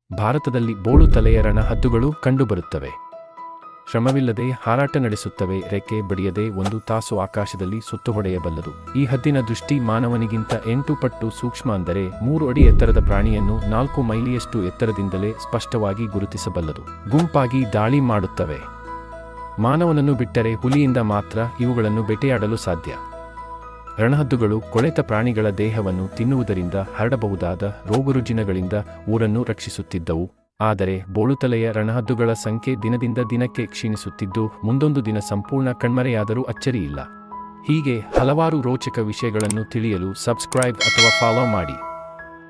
ಭಾರತದಲ್ಲಿ ಬೋಳು ತಲೆಯ ರಣಹದ್ದುಗಳು ಕಂಡುಬರುತ್ತವೆ ಶ್ರಮವಿಲ್ಲದೆ ಹಾರಾಟ ನಡೆಸುತ್ತವೆ ರೆಕ್ಕೆ ಬಡಿಯದೆ ಒಂದು ತಾಸು ಆಕಾಶದಲ್ಲಿ ಸುತ್ತು ಹೊಡೆಯಬಲ್ಲದು ಈ ಹದ್ದಿನ ದೃಷ್ಟಿ ಮಾನವನಿಗಿಂತ ಎಂಟು ಪಟ್ಟು ಸೂಕ್ಷ್ಮ ಅಂದರೆ ಮೂರು ಅಡಿ ಎತ್ತರದ ಪ್ರಾಣಿಯನ್ನು ನಾಲ್ಕು ಮೈಲಿಯಷ್ಟು ಎತ್ತರದಿಂದಲೇ ಸ್ಪಷ್ಟವಾಗಿ ಗುರುತಿಸಬಲ್ಲದು ಗುಂಪಾಗಿ ದಾಳಿ ಮಾಡುತ್ತವೆ ಮಾನವನನ್ನು ಬಿಟ್ಟರೆ ಹುಲಿಯಿಂದ ಮಾತ್ರ ಇವುಗಳನ್ನು ಬೇಟೆಯಾಡಲು ಸಾಧ್ಯ ರಣಹದ್ದುಗಳು ಕೊಳೆತ ಪ್ರಾಣಿಗಳ ದೇಹವನ್ನು ತಿನ್ನುವುದರಿಂದ ಹರಡಬಹುದಾದ ರೋಗರುಜಿನಗಳಿಂದ ಊರನ್ನು ರಕ್ಷಿಸುತ್ತಿದ್ದವು ಆದರೆ ಬೋಳುತಲೆಯ ರಣಹದ್ದುಗಳ ಸಂಖ್ಯೆ ದಿನದಿಂದ ದಿನಕ್ಕೆ ಕ್ಷೀಣಿಸುತ್ತಿದ್ದು ಮುಂದೊಂದು ದಿನ ಸಂಪೂರ್ಣ ಕಣ್ಮರೆಯಾದರೂ ಅಚ್ಚರಿಯಿಲ್ಲ ಹೀಗೆ ಹಲವಾರು ರೋಚಕ ವಿಷಯಗಳನ್ನು ತಿಳಿಯಲು ಸಬ್ಸ್ಕ್ರೈಬ್ ಅಥವಾ ಫಾಲೋ ಮಾಡಿ